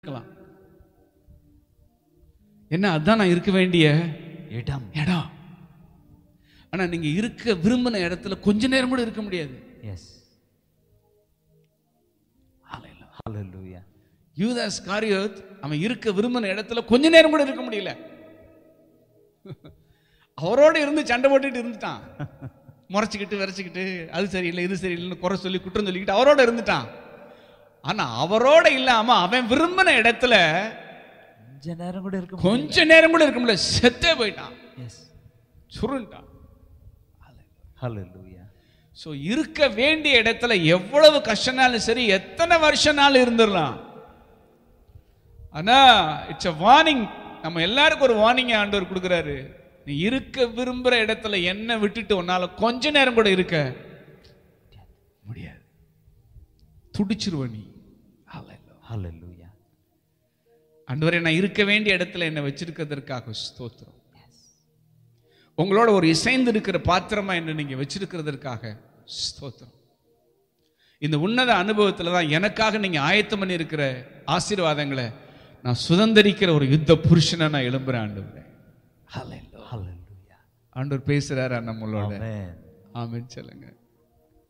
இருக்கலாம் என்ன அதான் நான் இருக்க வேண்டிய இடம் இடம் ஆனா நீங்க இருக்க விரும்பின இடத்துல கொஞ்ச நேரம் கூட இருக்க முடியாது எஸ் ஹalleluya யூதாஸ் காரியோத் அவன் இருக்க விரும்பின இடத்துல கொஞ்ச நேரம் கூட இருக்க முடியல அவரோட இருந்து சண்டை போட்டுட்டு இருந்துட்டான் முறைச்சிக்கிட்டு விரைச்சிக்கிட்டு அது சரியில்லை இது சரியில்லைன்னு குறை சொல்லி குற்றம் சொல்லிக்கிட்டு அவரோட இருந்துட்டான் ஆனா அவரோட இல்லாம அவன் விரும்பின இடத்துல கொஞ்ச நேரம் கூட இருக்க கொஞ்ச நேரம் கூட இருக்க முடியல செத்தே போயிட்டான் எஸ் சுருண்டான் ஹalleluya ஸோ இருக்க வேண்டிய இடத்துல எவ்வளவு கஷ்டனாலும் சரி எத்தனை வருஷனாலும் இருந்துடலாம் ஆனா இட்ஸ் a வார்னிங் நம்ம எல்லாருக்கும் ஒரு வார்னிங் ஆண்டவர் கொடுக்குறாரு நீ இருக்க விரும்புற இடத்துல என்ன விட்டுட்டு உன்னால கொஞ்ச நேரம் கூட இருக்க முடியாது துடிச்சிருவ நீ ஹalleluya ஆண்டவரே நான் இருக்க வேண்டிய இடத்துல என்னை வச்சிருக்கிறதற்காக ஸ்தோத்திரம் உங்களோட ஒரு இசைந்து இருக்கிற பாத்திரமா என்ன நீங்க வச்சிருக்கிறதற்காக ஸ்தோத்திரம் இந்த உன்னத அனுபவத்துல தான் எனக்காக நீங்க ஆயத்தம் பண்ணி இருக்கிற ஆசீர்வாதங்களை நான் சுதந்திரிக்கிற ஒரு யுத்த புருஷனா நான் எழும்புறேன் ஆண்டவரே ஹalleluya ஆண்டவர் பேசுறாரா நம்மளோட ஆமென் ஆமென் சொல்லுங்க